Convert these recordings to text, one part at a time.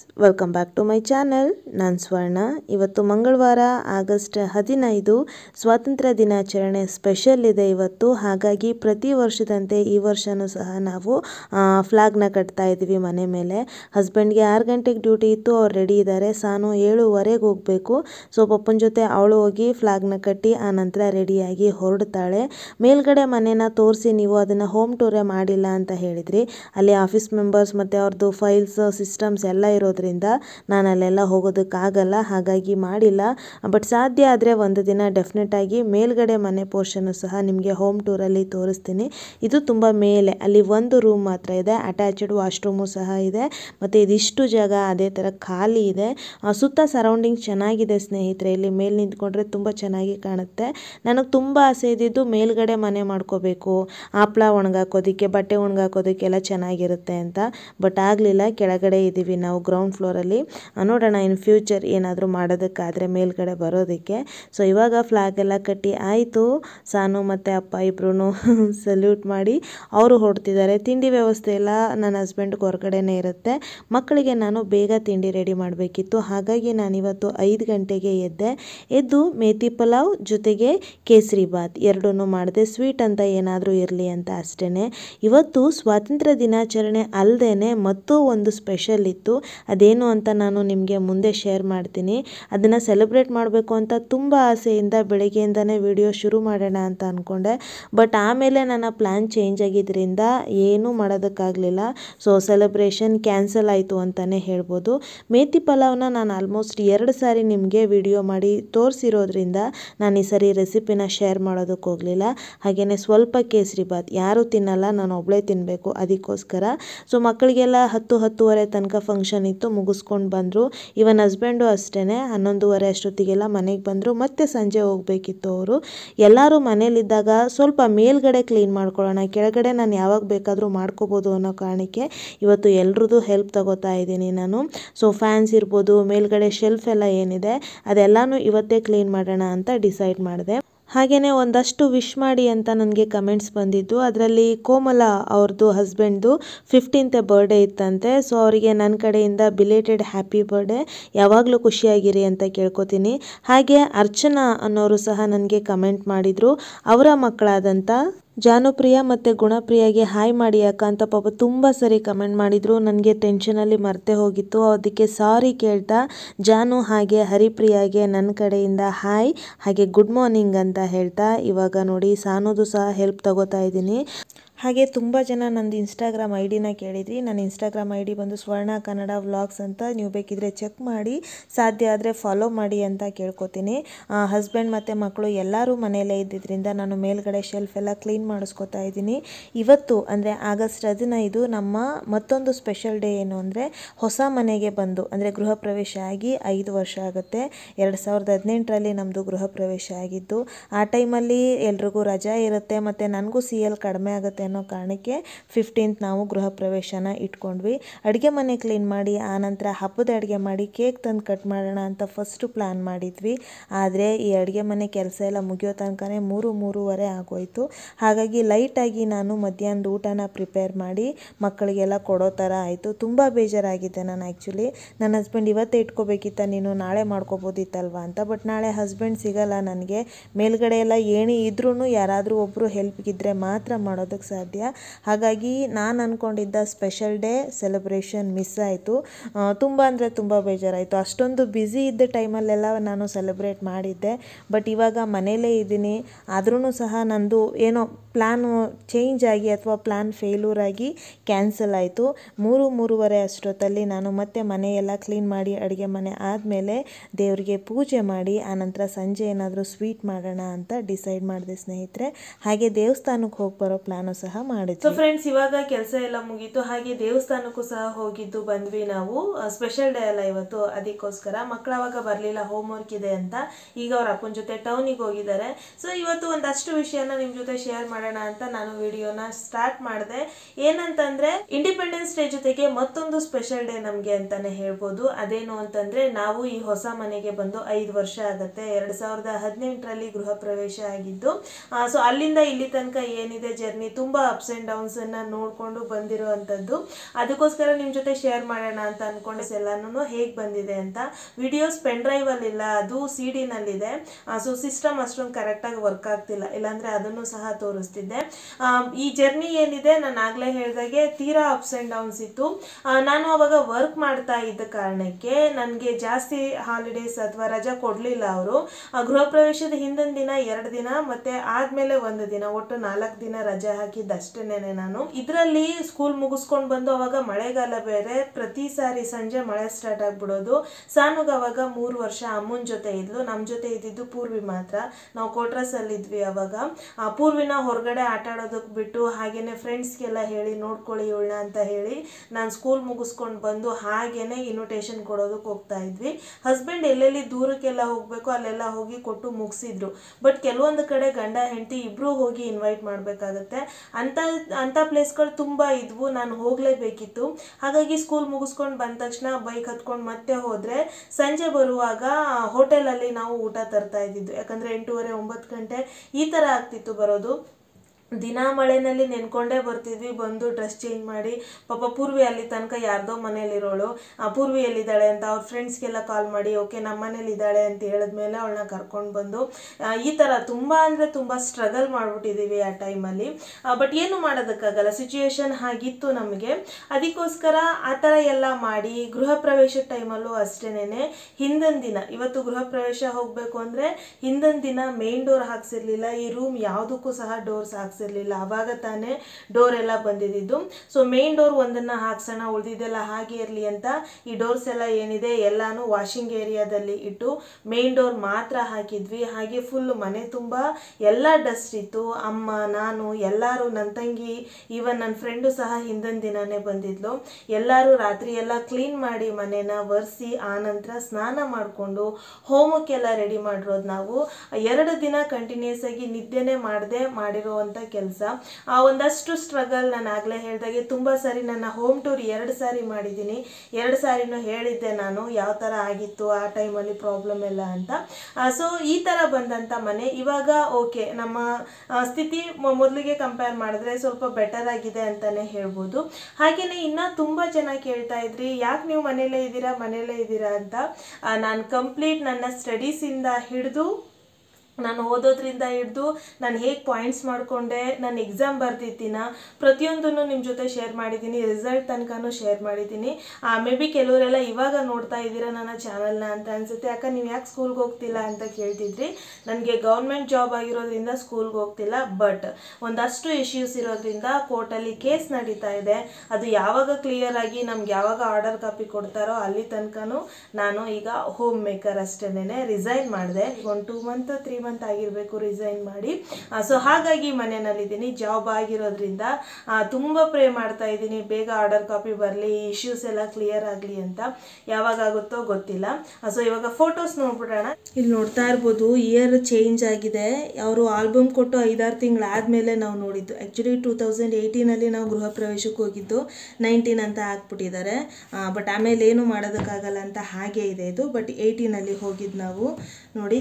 welcome back to my channel ನಾನು ಸ್ವರ್ಣ ಇವತ್ತು ಮಂಗಳವಾರ ಆಗಸ್ಟ್ ಹದಿನೈದು ಸ್ವಾತಂತ್ರ್ಯ ದಿನಾಚರಣೆ ಸ್ಪೆಷಲ್ ಇದೆ ಇವತ್ತು ಹಾಗಾಗಿ ಪ್ರತಿ ವರ್ಷದಂತೆ ಈ ವರ್ಷವೂ ಸಹ ನಾವು ಫ್ಲಾಗ್ನ ಕಟ್ತಾ ಇದ್ದೀವಿ ಮನೆ ಮೇಲೆ ಹಸ್ಬೆಂಡ್ಗೆ ಆರು ಗಂಟೆಗೆ ಡ್ಯೂಟಿ ಇತ್ತು ಅವ್ರು ರೆಡಿ ಇದ್ದಾರೆ ಸಾನು ಏಳುವರೆಗೆ ಹೋಗಬೇಕು ಸೊ ಪಪ್ಪನ ಜೊತೆ ಅವಳು ಹೋಗಿ ಫ್ಲಾಗ್ನ ಕಟ್ಟಿ ಆ ನಂತರ ರೆಡಿಯಾಗಿ ಹೊರಡ್ತಾಳೆ ಮೇಲ್ಗಡೆ ಮನೇನ ತೋರಿಸಿ ನೀವು ಅದನ್ನು ಹೋಮ್ ಟೂರೇ ಮಾಡಿಲ್ಲ ಅಂತ ಹೇಳಿದ್ರಿ ಅಲ್ಲಿ ಆಫೀಸ್ ಮೆಂಬರ್ಸ್ ಮತ್ತು ಅವ್ರದ್ದು ಫೈಲ್ಸ್ ಸಿಸ್ಟಮ್ಸ್ ಎಲ್ಲ ಇರೋದ್ರಿಂದ ನಾನು ಅಲ್ಲೆಲ್ಲ ಹೋಗೋದಕ್ಕಾಗಲ್ಲ ಹಾಗಾಗಿ ಮಾಡಿಲ್ಲ ಬಟ್ ಸಾಧ್ಯ ಆದರೆ ಒಂದು ದಿನ ಡೆಫಿನೆಟ್ ಆಗಿ ಮೇಲ್ಗಡೆ ಮನೆ ಪೋರ್ಷನ್ನು ಸಹ ನಿಮಗೆ ಹೋಮ್ ಟೂರಲ್ಲಿ ತೋರಿಸ್ತೀನಿ ಇದು ತುಂಬ ಮೇಲೆ ಅಲ್ಲಿ ಒಂದು ರೂಮ್ ಮಾತ್ರ ಇದೆ ಅಟ್ಯಾಚ್ಡ್ ವಾಶ್ರೂಮು ಸಹ ಇದೆ ಮತ್ತು ಇದಿಷ್ಟು ಜಾಗ ಅದೇ ಥರ ಖಾಲಿ ಇದೆ ಆ, ಸುತ್ತ ಸರೌಂಡಿಂಗ್ ಚೆನ್ನಾಗಿದೆ ಸ್ನೇಹಿತರೆ ಇಲ್ಲಿ ಮೇಲೆ ನಿಂತ್ಕೊಂಡ್ರೆ ತುಂಬ ಚೆನ್ನಾಗಿ ಕಾಣುತ್ತೆ ನನಗೆ ತುಂಬ ಆಸೆ ಇದ್ದಿದ್ದು ಮೇಲ್ಗಡೆ ಮನೆ ಮಾಡ್ಕೋಬೇಕು ಹಪ್ಳ ಒಣಗಾಕೋದಕ್ಕೆ ಬಟ್ಟೆ ಒಣಗಾಕೋದಕ್ಕೆಲ್ಲ ಚೆನ್ನಾಗಿರುತ್ತೆ ಅಂತ ಬಟ್ ಆಗಲಿಲ್ಲ ಕೆಳಗಡೆ ಇದ್ದೀವಿ ನಾವು ಗ್ರೌಂಡ್ ಫ್ಲೋರಲ್ಲಿ ನೋಡೋಣ ಇನ್ ಫ್ಯೂಚರ್ ಏನಾದರೂ ಮಾಡೋದಕ್ಕಾದರೆ ಮೇಲ್ಗಡೆ ಬರೋದಕ್ಕೆ ಸೊ ಇವಾಗ ಫ್ಲಾಗ್ ಎಲ್ಲ ಕಟ್ಟಿ ಆಯಿತು ಸಾನು ಮತ್ತು ಅಪ್ಪ ಇಬ್ರು ಸಲ್ಯೂಟ್ ಮಾಡಿ ಅವರು ಹೊರಡ್ತಿದ್ದಾರೆ ತಿಂಡಿ ವ್ಯವಸ್ಥೆ ಎಲ್ಲ ನನ್ನ ಹಸ್ಬೆಂಡ್ಗೆ ಹೊರಗಡೆನೇ ಇರುತ್ತೆ ಮಕ್ಕಳಿಗೆ ನಾನು ಬೇಗ ತಿಂಡಿ ರೆಡಿ ಮಾಡಬೇಕಿತ್ತು ಹಾಗಾಗಿ ನಾನಿವತ್ತು ಐದು ಗಂಟೆಗೆ ಎದ್ದೆ ಎದ್ದು ಮೇಥಿ ಪಲಾವ್ ಜೊತೆಗೆ ಕೇಸರಿ ಬಾತ್ ಎರಡನ್ನೂ ಮಾಡಿದೆ ಸ್ವೀಟ್ ಅಂತ ಏನಾದರೂ ಇರಲಿ ಅಂತ ಅಷ್ಟೇ ಇವತ್ತು ಸ್ವಾತಂತ್ರ್ಯ ದಿನಾಚರಣೆ ಅಲ್ಲದೇ ಮತ್ತೂ ಒಂದು ಸ್ಪೆಷಲ್ ಇತ್ತು ಅದೇನು ಅಂತ ನಾನು ನಿಮಗೆ ಮುಂದೆ ಶೇರ್ ಮಾಡ್ತೀನಿ ಅದನ್ನು ಸೆಲೆಬ್ರೇಟ್ ಮಾಡಬೇಕು ಅಂತ ತುಂಬ ಆಸೆಯಿಂದ ಬೆಳಗ್ಗೆಯಿಂದನೇ ವಿಡಿಯೋ ಶುರು ಮಾಡೋಣ ಅಂತ ಅಂದ್ಕೊಂಡೆ ಬಟ್ ಆಮೇಲೆ ನನ್ನ ಪ್ಲ್ಯಾನ್ ಚೇಂಜ್ ಆಗಿದ್ದರಿಂದ ಏನೂ ಮಾಡೋದಕ್ಕಾಗಲಿಲ್ಲ ಸೊ ಸೆಲೆಬ್ರೇಷನ್ ಕ್ಯಾನ್ಸಲ್ ಆಯಿತು ಅಂತಲೇ ಹೇಳ್ಬೋದು ಮೇಥಿ ಪಲಾವ್ನ ನಾನು ಆಲ್ಮೋಸ್ಟ್ ಎರಡು ಸಾರಿ ನಿಮಗೆ ವಿಡಿಯೋ ಮಾಡಿ ತೋರಿಸಿರೋದ್ರಿಂದ ನಾನು ಈ ಸರಿ ರೆಸಿಪಿನ ಶೇರ್ ಮಾಡೋದಕ್ಕೆ ಹೋಗಲಿಲ್ಲ ಹಾಗೆಯೇ ಸ್ವಲ್ಪ ಕೇಸರಿ ಬಾತ್ ಯಾರೂ ತಿನ್ನಲ್ಲ ನಾನು ಒಬ್ಬಳೇ ತಿನ್ನಬೇಕು ಅದಕ್ಕೋಸ್ಕರ ಸೊ ಮಕ್ಕಳಿಗೆಲ್ಲ ಹತ್ತು ಹತ್ತುವರೆ ತನಕ ಫಂಕ್ಷನ್ ಇತ್ತು ಮುಗಿಸ್ಕೊಂಡು ಬಂದರು ಇವನ್ ಹಸ್ಬೆಂಡು ಅಷ್ಟೇ ಹನ್ನೊಂದುವರೆ ಅಷ್ಟೊತ್ತಿಗೆಲ್ಲ ಮನೆಗೆ ಬಂದರು ಮತ್ತೆ ಸಂಜೆ ಹೋಗಬೇಕಿತ್ತು ಅವರು ಎಲ್ಲರೂ ಮನೇಲಿದ್ದಾಗ ಸ್ವಲ್ಪ ಮೇಲ್ಗಡೆ ಕ್ಲೀನ್ ಮಾಡ್ಕೊಳ್ಳೋಣ ಕೆಳಗಡೆ ನಾನು ಯಾವಾಗ ಬೇಕಾದರೂ ಮಾಡ್ಕೋಬೋದು ಅನ್ನೋ ಕಾರಣಕ್ಕೆ ಇವತ್ತು ಎಲ್ರದ್ದು ಹೆಲ್ಪ್ ತಗೋತಾ ಇದ್ದೀನಿ ನಾನು ಸೊ ಫ್ಯಾನ್ಸ್ ಇರ್ಬೋದು ಮೇಲ್ಗಡೆ ಶೆಲ್ಫ್ ಎಲ್ಲ ಏನಿದೆ ಅದೆಲ್ಲನೂ ಇವತ್ತೇ ಕ್ಲೀನ್ ಮಾಡೋಣ ಅಂತ ಡಿಸೈಡ್ ಮಾಡಿದೆ ಹಾಗೆಯೇ ಒಂದಷ್ಟು ವಿಶ್ ಮಾಡಿ ಅಂತ ನನಗೆ ಕಮೆಂಟ್ಸ್ ಬಂದಿದ್ದು ಅದರಲ್ಲಿ ಕೋಮಲ ಅವ್ರದ್ದು ಹಸ್ಬೆಂಡ್ದು ಫಿಫ್ಟೀನ್ತ್ ಬರ್ಡೇ ಇತ್ತಂತೆ ಸೊ ಅವರಿಗೆ ನನ್ನ ಕಡೆಯಿಂದ ಬಿಲೇಟೆಡ್ ಹ್ಯಾಪಿ ಬರ್ಡೇ ಯಾವಾಗಲೂ ಖುಷಿಯಾಗಿರಿ ಅಂತ ಕೇಳ್ಕೊತೀನಿ ಹಾಗೆ ಅರ್ಚನಾ ಅನ್ನೋರು ಸಹ ನನಗೆ ಕಮೆಂಟ್ ಮಾಡಿದರು ಅವರ ಮಕ್ಕಳಾದಂಥ ಜಾನುಪ್ರಿಯ ಮತ್ತು ಗುಣಪ್ರಿಯಾಗೆ ಹಾಯ್ ಮಾಡಿ ಅಕ್ಕ ಅಂತ ಪಾಪ ತುಂಬ ಸರಿ ಕಮೆಂಟ್ ಮಾಡಿದರು ನನಗೆ ಟೆನ್ಷನಲ್ಲಿ ಮರ್ತೆ ಹೋಗಿತ್ತು ಅದಕ್ಕೆ ಸಾರಿ ಕೇಳ್ತಾ ಜಾನು ಹಾಗೆ ಹರಿಪ್ರಿಯಾಗೆ ನನ್ನ ಕಡೆಯಿಂದ ಹಾಯ್ ಹಾಗೆ ಗುಡ್ ಮಾರ್ನಿಂಗ್ ಅಂತ ಹೇಳ್ತಾ ಇವಾಗ ನೋಡಿ ಸಾನೋದು ಸಹ ಹೆಲ್ಪ್ ತಗೋತಾ ಇದ್ದೀನಿ ಹಾಗೆ ತುಂಬ ಜನ ನಂದು ಇನ್ಸ್ಟಾಗ್ರಾಮ್ ಐ ಡಿನ ಕೇಳಿದ್ರಿ ನನ್ನ ಇನ್ಸ್ಟಾಗ್ರಾಮ್ ಐ ಡಿ ಬಂದು ಸ್ವರ್ಣ ಕನ್ನಡ ವ್ಲಾಗ್ಸ್ ಅಂತ ನೀವು ಬೇಕಿದ್ರೆ ಚೆಕ್ ಮಾಡಿ ಸಾಧ್ಯ ಆದರೆ ಫಾಲೋ ಮಾಡಿ ಅಂತ ಕೇಳ್ಕೊತೀನಿ ಹಸ್ಬೆಂಡ್ ಮತ್ತು ಮಕ್ಕಳು ಎಲ್ಲರೂ ಮನೆಯಲ್ಲೇ ಇದ್ದಿದ್ದರಿಂದ ನಾನು ಮೇಲ್ಗಡೆ ಶೆಲ್ಫ್ ಎಲ್ಲ ಕ್ಲೀನ್ ಮಾಡಿಸ್ಕೊತಾ ಇದ್ದೀನಿ ಇವತ್ತು ಅಂದರೆ ಆಗಸ್ಟ್ ಹದಿನೈದು ನಮ್ಮ ಮತ್ತೊಂದು ಸ್ಪೆಷಲ್ ಡೇ ಏನು ಅಂದರೆ ಹೊಸ ಮನೆಗೆ ಬಂದು ಅಂದರೆ ಗೃಹ ಪ್ರವೇಶ ಆಗಿ ಐದು ವರ್ಷ ಆಗುತ್ತೆ ಎರಡು ಸಾವಿರದ ಹದಿನೆಂಟರಲ್ಲಿ ನಮ್ಮದು ಗೃಹ ಪ್ರವೇಶ ಆಗಿದ್ದು ಆ ಟೈಮಲ್ಲಿ ಎಲ್ರಿಗೂ ರಜಾ ಇರುತ್ತೆ ಮತ್ತು ನನಗೂ ಸಿ ಎಲ್ ಕಡಿಮೆ ಆಗುತ್ತೆ ಅನ್ನೋ ಕಾರಣಕ್ಕೆ ಫಿಫ್ಟೀನ್ತ್ ನಾವು ಗೃಹ ಪ್ರವೇಶನ ಇಟ್ಕೊಂಡ್ವಿ ಅಡುಗೆ ಮನೆ ಕ್ಲೀನ್ ಮಾಡಿ ಆನಂತರ ಹಬ್ಬದ ಅಡುಗೆ ಮಾಡಿ ಕೇಕ್ ತಂದು ಕಟ್ ಮಾಡೋಣ ಅಂತ ಫಸ್ಟು ಪ್ಲ್ಯಾನ್ ಮಾಡಿದ್ವಿ ಆದರೆ ಈ ಅಡುಗೆ ಮನೆ ಕೆಲಸ ಎಲ್ಲ ಮುಗಿಯೋ ತನಕನೇ ಮೂರು ಮೂರುವರೆ ಆಗೋಯ್ತು ಹಾಗಾಗಿ ಲೈಟಾಗಿ ನಾನು ಮಧ್ಯಾಹ್ನದ ಊಟನ ಪ್ರಿಪೇರ್ ಮಾಡಿ ಮಕ್ಕಳಿಗೆಲ್ಲ ಕೊಡೋ ಥರ ಆಯಿತು ತುಂಬ ಬೇಜಾರಾಗಿದ್ದೆ ನಾನು ಆ್ಯಕ್ಚುಲಿ ನನ್ನ ಹಸ್ಬೆಂಡ್ ಇವತ್ತೇ ಇಟ್ಕೋಬೇಕಿತ್ತ ನೀನು ನಾಳೆ ಮಾಡ್ಕೋಬೋದಿತ್ತಲ್ವ ಅಂತ ಬಟ್ ನಾಳೆ ಹಸ್ಬೆಂಡ್ ಸಿಗಲ್ಲ ನನಗೆ ಮೇಲ್ಗಡೆ ಎಲ್ಲ ಏಣಿ ಇದ್ರೂ ಯಾರಾದರೂ ಒಬ್ಬರು ಹೆಲ್ಪ್ಗಿದ್ರೆ ಮಾತ್ರ ಮಾಡೋದಕ್ಕೆ ಸಾಧ್ಯ ಹಾಗಾಗಿ ನಾನು ಅಂದ್ಕೊಂಡಿದ್ದ ಸ್ಪೆಷಲ್ ಡೇ ಸೆಲೆಬ್ರೇಷನ್ ಮಿಸ್ ಆಯಿತು ತುಂಬ ಅಂದರೆ ತುಂಬ ಬೇಜಾರಾಯಿತು ಅಷ್ಟೊಂದು ಬ್ಯುಸಿ ಇದ್ದ ಟೈಮಲ್ಲೆಲ್ಲ ನಾನು ಸೆಲೆಬ್ರೇಟ್ ಮಾಡಿದ್ದೆ ಬಟ್ ಇವಾಗ ಮನೇಲೇ ಇದ್ದೀನಿ ಆದ್ರೂ ಸಹ ನಂದು ಏನೋ ಪ್ಲ್ಯಾನು ಚೇಂಜ್ ಆಗಿ ಅಥವಾ ಪ್ಲ್ಯಾನ್ ಫೇಲ್ಯೂರ್ ಆಗಿ ಕ್ಯಾನ್ಸಲ್ ಆಯಿತು ಮೂರು ಮೂರುವರೆ ಅಷ್ಟೊತ್ತಲ್ಲಿ ನಾನು ಮತ್ತೆ ಮನೆಯೆಲ್ಲ ಕ್ಲೀನ್ ಮಾಡಿ ಅಡುಗೆ ಮನೆ ಆದಮೇಲೆ ದೇವರಿಗೆ ಪೂಜೆ ಮಾಡಿ ಆನಂತರ ಸಂಜೆ ಏನಾದರೂ ಸ್ವೀಟ್ ಮಾಡೋಣ ಅಂತ ಡಿಸೈಡ್ ಮಾಡಿದೆ ಸ್ನೇಹಿತರೆ ಹಾಗೆ ದೇವಸ್ಥಾನಕ್ಕೆ ಹೋಗಿ ಬರೋ ಪ್ಲಾನು ಸಹ ಮಾಡಿದ್ವಿ ಸೊ ಫ್ರೆಂಡ್ಸ್ ಇವಾಗ ಕೆಲಸ ಎಲ್ಲ ಮುಗೀತು ಹಾಗೆ ದೇವಸ್ಥಾನಕ್ಕೂ ಸಹ ಹೋಗಿದ್ದು ಬಂದ್ವಿ ನಾವು ಸ್ಪೆಷಲ್ ಡೇ ಅಲ್ಲ ಇವತ್ತು ಅದಕ್ಕೋಸ್ಕರ ಮಕ್ಕಳು ಅವಾಗ ಬರಲಿಲ್ಲ ಹೋಮ್ ವರ್ಕ್ ಇದೆ ಅಂತ ಈಗ ಅವ್ರ ಅಪ್ಪನ ಜೊತೆ ಟೌನಿಗೆ ಹೋಗಿದ್ದಾರೆ ಸೊ ಇವತ್ತು ಒಂದಷ್ಟು ವಿಷಯನ ನಿಮ್ಮ ಜೊತೆ ಶೇರ್ ಮಾಡೋಣ ಮಾಡೋಣ ಅಂತ ನಾನು ವಿಡಿಯೋನ ಸ್ಟಾರ್ಟ್ ಮಾಡಿದೆ ಏನಂತಂದ್ರೆ ಇಂಡಿಪೆಂಡೆನ್ಸ್ ಡೇ ಜೊತೆಗೆ ಮತ್ತೊಂದು ಸ್ಪೆಷಲ್ ಡೇ ನಮಗೆ ಅಂತಾನೆ ಹೇಳ್ಬೋದು ಅದೇನು ಅಂತಂದ್ರೆ ನಾವು ಈ ಹೊಸ ಮನೆಗೆ ಬಂದು ಐದು ವರ್ಷ ಆಗುತ್ತೆ ಎರಡ್ ಸಾವಿರದ ಹದಿನೆಂಟರಲ್ಲಿ ಗೃಹ ಪ್ರವೇಶ ಆಗಿದ್ದು ಸೊ ಅಲ್ಲಿಂದ ಇಲ್ಲಿ ತನಕ ಏನಿದೆ ಜರ್ನಿ ತುಂಬಾ ಅಪ್ಸ್ ಅಂಡ್ ಡೌನ್ಸ್ ಅನ್ನ ನೋಡ್ಕೊಂಡು ಬಂದಿರುವಂತದ್ದು ಅದಕ್ಕೋಸ್ಕರ ನಿಮ್ ಜೊತೆ ಶೇರ್ ಮಾಡೋಣ ಅಂತ ಅನ್ಕೊಂಡೆ ಎಲ್ಲಾನು ಹೇಗ್ ಬಂದಿದೆ ಅಂತ ವಿಡಿಯೋಸ್ ಪೆನ್ ಡ್ರೈವ್ ಅಲ್ಲಿ ಇಲ್ಲ ಅದು ಸಿ ಡಿ ನಲ್ಲಿದೆ ಸೊ ಸಿಸ್ಟಮ್ ಅಷ್ಟೊಂದು ಕರೆಕ್ಟ್ ಆಗಿ ವರ್ಕ್ ಆಗ್ತಿಲ್ಲ ಇಲ್ಲಾಂದ್ರೆ ಅದನ್ನು ಸಹ ತೋರಿಸ್ತಿದ್ದೆ ಆ, ಈ ಜರ್ನಿ ಏನಿದೆ ನಾನು ಆಗ್ಲೇ ಹೇಳ್ದಾಗೆ ತೀರಾ ಅಪ್ಸ್ ಅಂಡ್ ಡೌನ್ಸ್ ಇತ್ತು ಆ, ನಾನು ಅವಾಗ ವರ್ಕ್ ಮಾಡ್ತಾ ಇದ್ದ ಕಾರಣಕ್ಕೆ ನನಗೆ ಜಾಸ್ತಿ ಹಾಲಿಡೇಸ್ ಅಥವಾ ರಜಾ ಕೊಡ್ಲಿಲ್ಲ ಅವರು ಗೃಹ ಪ್ರವೇಶದ ಹಿಂದಿನ ದಿನ ಎರಡು ದಿನ ಮತ್ತೆ ಆದ್ಮೇಲೆ ಒಂದು ದಿನ ಒಟ್ಟು ನಾಲ್ಕು ದಿನ ರಜೆ ಹಾಕಿದ್ದಷ್ಟೇನೆ ನಾನು ಇದರಲ್ಲಿ ಸ್ಕೂಲ್ ಮುಗಿಸ್ಕೊಂಡು ಬಂದು ಅವಾಗ ಮಳೆಗಾಲ ಬೇರೆ ಪ್ರತಿ ಸಾರಿ ಸಂಜೆ ಮಳೆ ಸ್ಟಾರ್ಟ್ ಆಗ್ಬಿಡೋದು ಸಾನುಗ ಅವಾಗ ಮೂರು ವರ್ಷ ಅಮ್ಮನ ಜೊತೆ ಇದ್ಲು ನಮ್ಮ ಜೊತೆ ಇದ್ದಿದ್ದು ಪೂರ್ವಿ ಮಾತ್ರ ನಾವು ಕೋಟ್ರಸ್ ಅಲ್ಲಿ ಇದ್ವಿ ಅವಾಗ ಆ ಪೂರ್ವಿನ ಹೊರಗಡೆ ಆಟ ಆಡೋದಕ್ಕೆ ಬಿಟ್ಟು ಹಾಗೇನೆ ಫ್ರೆಂಡ್ಸ್ಗೆಲ್ಲ ಹೇಳಿ ನೋಡ್ಕೊಳ್ಳಿ ಇವಳನ್ನ ಅಂತ ಹೇಳಿ ನಾನು ಸ್ಕೂಲ್ ಮುಗಿಸ್ಕೊಂಡು ಬಂದು ಹಾಗೇನೆ ಇನ್ವಿಟೇಷನ್ ಕೊಡೋದಕ್ಕೆ ಹೋಗ್ತಾ ಇದ್ವಿ ಹಸ್ಬೆಂಡ್ ಎಲ್ಲೆಲ್ಲಿ ದೂರಕ್ಕೆಲ್ಲ ಹೋಗ್ಬೇಕು ಅಲ್ಲೆಲ್ಲ ಹೋಗಿ ಕೊಟ್ಟು ಮುಗಿಸಿದ್ರು ಬಟ್ ಕೆಲವೊಂದು ಕಡೆ ಗಂಡ ಹೆಂಡತಿ ಇಬ್ರು ಹೋಗಿ ಇನ್ವೈಟ್ ಮಾಡಬೇಕಾಗತ್ತೆ ಅಂತ ಅಂತ ಪ್ಲೇಸ್ಗಳು ತುಂಬಾ ಇದ್ವು ನಾನು ಹೋಗ್ಲೇಬೇಕಿತ್ತು ಹಾಗಾಗಿ ಸ್ಕೂಲ್ ಮುಗಿಸ್ಕೊಂಡು ಬಂದ ತಕ್ಷಣ ಬೈಕ್ ಹತ್ಕೊಂಡು ಮತ್ತೆ ಹೋದ್ರೆ ಸಂಜೆ ಬರುವಾಗ ಹೋಟೆಲಲ್ಲಿ ನಾವು ಊಟ ತರ್ತಾ ಇದ್ದಿದ್ದು ಯಾಕಂದ್ರೆ ಎಂಟೂವರೆ ಒಂಬತ್ತು ಗಂಟೆ ಈ ತರ ಆಗ್ತಿತ್ತು ಬರೋದು ದಿನ ಮಳೆನಲ್ಲಿ ನೆನ್ಕೊಂಡೇ ಬರ್ತಿದ್ವಿ ಬಂದು ಡ್ರೆಸ್ ಚೇಂಜ್ ಮಾಡಿ ಪಾಪ ಪೂರ್ವಿ ಅಲ್ಲಿ ತನಕ ಯಾರ್ದೋ ಮನೇಲಿರೋಳು ಆ ಪೂರ್ವಿ ಎಲ್ಲಿದ್ದಾಳೆ ಅಂತ ಅವ್ರ ಫ್ರೆಂಡ್ಸ್ಗೆಲ್ಲ ಕಾಲ್ ಮಾಡಿ ಓಕೆ ನಮ್ಮ ಮನೇಲಿ ಇದ್ದಾಳೆ ಅಂತ ಹೇಳಿದ್ಮೇಲೆ ಅವಳನ್ನ ಕರ್ಕೊಂಡು ಬಂದು ಆ, ಈ ಥರ ತುಂಬ ಅಂದರೆ ತುಂಬ ಸ್ಟ್ರಗಲ್ ಮಾಡಿಬಿಟ್ಟಿದ್ದೀವಿ ಆ ಟೈಮಲ್ಲಿ ಬಟ್ ಏನು ಮಾಡೋದಕ್ಕಾಗಲ್ಲ ಸಿಚುಯೇಷನ್ ಹಾಗಿತ್ತು ನಮಗೆ ಅದಕ್ಕೋಸ್ಕರ ಆ ಥರ ಎಲ್ಲ ಮಾಡಿ ಗೃಹ ಪ್ರವೇಶ ಟೈಮಲ್ಲೂ ಅಷ್ಟೇನೆ ಹಿಂದಿನ ದಿನ ಇವತ್ತು ಗೃಹ ಪ್ರವೇಶ ಹೋಗಬೇಕು ಅಂದರೆ ಹಿಂದಿನ ದಿನ ಮೇನ್ ಡೋರ್ ಹಾಕ್ಸಿರ್ಲಿಲ್ಲ ಈ ರೂಮ್ ಯಾವುದಕ್ಕೂ ಸಹ ಡೋರ್ಸ್ ಹಾಕ್ಸಿರ್ಲಿಲ್ಲ ಅವಾಗ ತಾನೇ ಡೋರ್ ಎಲ್ಲ ಬಂದಿದ್ದು ಸೊ ಮೇನ್ ಡೋರ್ ಒಂದನ್ನ ಹಾಕ್ಸೋಣ ಉಳಿದಿದ್ದೆಲ್ಲ ಹಾಗೆ ಇರಲಿ ಅಂತ ಈ ಡೋರ್ಸ್ ಎಲ್ಲ ಏನಿದೆ ಎಲ್ಲಾನು ವಾಷಿಂಗ್ ಏರಿಯಾದಲ್ಲಿ ಇಟ್ಟು ಮೇನ್ ಡೋರ್ ಮಾತ್ರ ಹಾಕಿದ್ವಿ ಹಾಗೆ ಫುಲ್ ಮನೆ ತುಂಬ ಎಲ್ಲ ಡಸ್ಟ್ ಇತ್ತು ಅಮ್ಮ ನಾನು ಎಲ್ಲರೂ ನನ್ನ ತಂಗಿ ಈವನ್ ನನ್ನ ಫ್ರೆಂಡು ಸಹ ಹಿಂದಿನ ದಿನನೇ ಬಂದಿದ್ಲು ಎಲ್ಲರೂ ರಾತ್ರಿ ಎಲ್ಲ ಕ್ಲೀನ್ ಮಾಡಿ ಮನೇನ ಒರೆಸಿ ಆನಂತರ ಸ್ನಾನ ಮಾಡಿಕೊಂಡು ಹೋಮಕ್ಕೆಲ್ಲ ರೆಡಿ ಮಾಡಿರೋದು ನಾವು ಎರಡು ದಿನ ಕಂಟಿನ್ಯೂಸ್ ಆಗಿ ನಿದ್ದೆನೆ ಮಾಡದೆ ಮಾಡಿರೋವಂಥ ಕೆಲಸ ಆ ಒಂದಷ್ಟು ಸ್ಟ್ರಗಲ್ ನಾನು ಆಗಲೇ ಹೇಳ್ದಾಗೆ ತುಂಬ ಸಾರಿ ನನ್ನ ಹೋಮ್ ಟೂರ್ ಎರಡು ಸಾರಿ ಮಾಡಿದ್ದೀನಿ ಎರಡು ಸಾರಿನೂ ಹೇಳಿದ್ದೆ ನಾನು ಯಾವ ಥರ ಆಗಿತ್ತು ಆ ಟೈಮಲ್ಲಿ ಪ್ರಾಬ್ಲಮ್ ಎಲ್ಲ ಅಂತ ಸೊ ಈ ಥರ ಬಂದಂಥ ಮನೆ ಇವಾಗ ಓಕೆ ನಮ್ಮ ಆ, ಸ್ಥಿತಿ ಮೊ- ಮೊದಲಿಗೆ ಕಂಪೇರ್ ಮಾಡಿದ್ರೆ ಸ್ವಲ್ಪ ಬೆಟರ್ ಆಗಿದೆ ಅಂತಾನೆ ಹೇಳ್ಬೋದು ಹಾಗೆಯೇ ಇನ್ನ ತುಂಬಾ ಜನ ಕೇಳ್ತಾ ಇದ್ರಿ ಯಾಕೆ ನೀವು ಮನೇಲೇ ಇದ್ದೀರಾ ಮನೇಲೇ ಇದ್ದೀರಾ ಅಂತ ನಾನು ಕಂಪ್ಲೀಟ್ ನನ್ನ ಸ್ಟಡೀಸಿಂದ ಹಿಡಿದು ನಾನು ಓದೋದ್ರಿಂದ ಹಿಡಿದು ನಾನು ಹೇಗೆ ಪಾಯಿಂಟ್ಸ್ ಮಾಡಿಕೊಂಡೆ ನಾನು ಎಕ್ಸಾಮ್ ಬರ್ದಿದ್ದೀನ ಪ್ರತಿಯೊಂದನ್ನು ನಿಮ್ಮ ಜೊತೆ ಶೇರ್ ಮಾಡಿದ್ದೀನಿ ರಿಸಲ್ಟ್ ತನಕನೂ ಶೇರ್ ಮಾಡಿದ್ದೀನಿ ಮೇ ಬಿ ಕೆಲವರೆಲ್ಲ ಇವಾಗ ನೋಡ್ತಾ ಇದ್ದೀರಾ ನನ್ನ ಚಾನಲ್ನ ಅಂತ ಅನ್ಸುತ್ತೆ ಯಾಕೆ ನೀವು ಯಾಕೆ ಸ್ಕೂಲ್ಗೆ ಹೋಗ್ತಿಲ್ಲ ಅಂತ ಕೇಳ್ತಿದ್ರಿ ನನಗೆ ಗೌರ್ಮೆಂಟ್ ಜಾಬ್ ಆಗಿರೋದ್ರಿಂದ ಸ್ಕೂಲ್ಗೆ ಹೋಗ್ತಿಲ್ಲ ಬಟ್ ಒಂದಷ್ಟು ಇಶ್ಯೂಸ್ ಇರೋದ್ರಿಂದ ಕೋರ್ಟಲ್ಲಿ ಕೇಸ್ ನಡೀತಾ ಇದೆ ಅದು ಯಾವಾಗ ಕ್ಲಿಯರ್ ಆಗಿ ನಮ್ಗೆ ಯಾವಾಗ ಆರ್ಡರ್ ಕಾಪಿ ಕೊಡ್ತಾರೋ ಅಲ್ಲಿ ತನಕನೂ ನಾನು ಈಗ ಹೋಮ್ ಮೇಕರ್ ಅಷ್ಟೇನೆ ರಿಸೈನ್ ಮಾಡಿದೆ ಒಂದು ಟೂ ಮಂತ್ ತ್ರೀ ಮಂತ್ ಆಗಿರಬೇಕು ರಿಸೈನ್ ಮಾಡಿ ಸೊ ಹಾಗಾಗಿ ಮನೆಯಲ್ಲಿದ್ದೀನಿ ಜಾಬ್ ಆಗಿರೋದ್ರಿಂದ ಆ, ತುಂಬ ಪ್ರೇ ಮಾಡ್ತಾ ಇದ್ದೀನಿ ಬೇಗ ಆರ್ಡರ್ ಕಾಪಿ ಬರಲಿ ಇಶ್ಯೂಸ್ ಎಲ್ಲ ಕ್ಲಿಯರ್ ಆಗಲಿ ಅಂತ ಯಾವಾಗ ಆಗುತ್ತೋ ಗೊತ್ತಿಲ್ಲ ಸೊ ಇವಾಗ ಫೋಟೋಸ್ ನೋಡ್ಬಿಡೋಣ ಇಲ್ಲಿ ನೋಡ್ತಾ ಇರ್ಬೋದು ಇಯರ್ ಚೇಂಜ್ ಆಗಿದೆ ಅವರು ಆಲ್ಬಮ್ ಕೊಟ್ಟು ಐದಾರು ತಿಂಗಳಾದ್ಮೇಲೆ ನಾವು ನೋಡಿದ್ದು ಆ್ಯಕ್ಚುಲಿ ಟೂ ತೌಸಂಡ್ ಏಯ್ಟೀನಲ್ಲಿ ನಾವು ಗೃಹ ಪ್ರವೇಶಕ್ಕೆ ಹೋಗಿದ್ದು ನೈನ್ಟೀನ್ ಅಂತ ಹಾಕ್ಬಿಟ್ಟಿದ್ದಾರೆ ಬಟ್ ಆಮೇಲೆ ಏನು ಮಾಡೋದಕ್ಕಾಗಲ್ಲ ಅಂತ ಹಾಗೆ ಇದೆ ಇದು ಬಟ್ ಏಯ್ಟೀನಲ್ಲಿ ಹೋಗಿದ್ದು ನಾವು ನೋಡಿ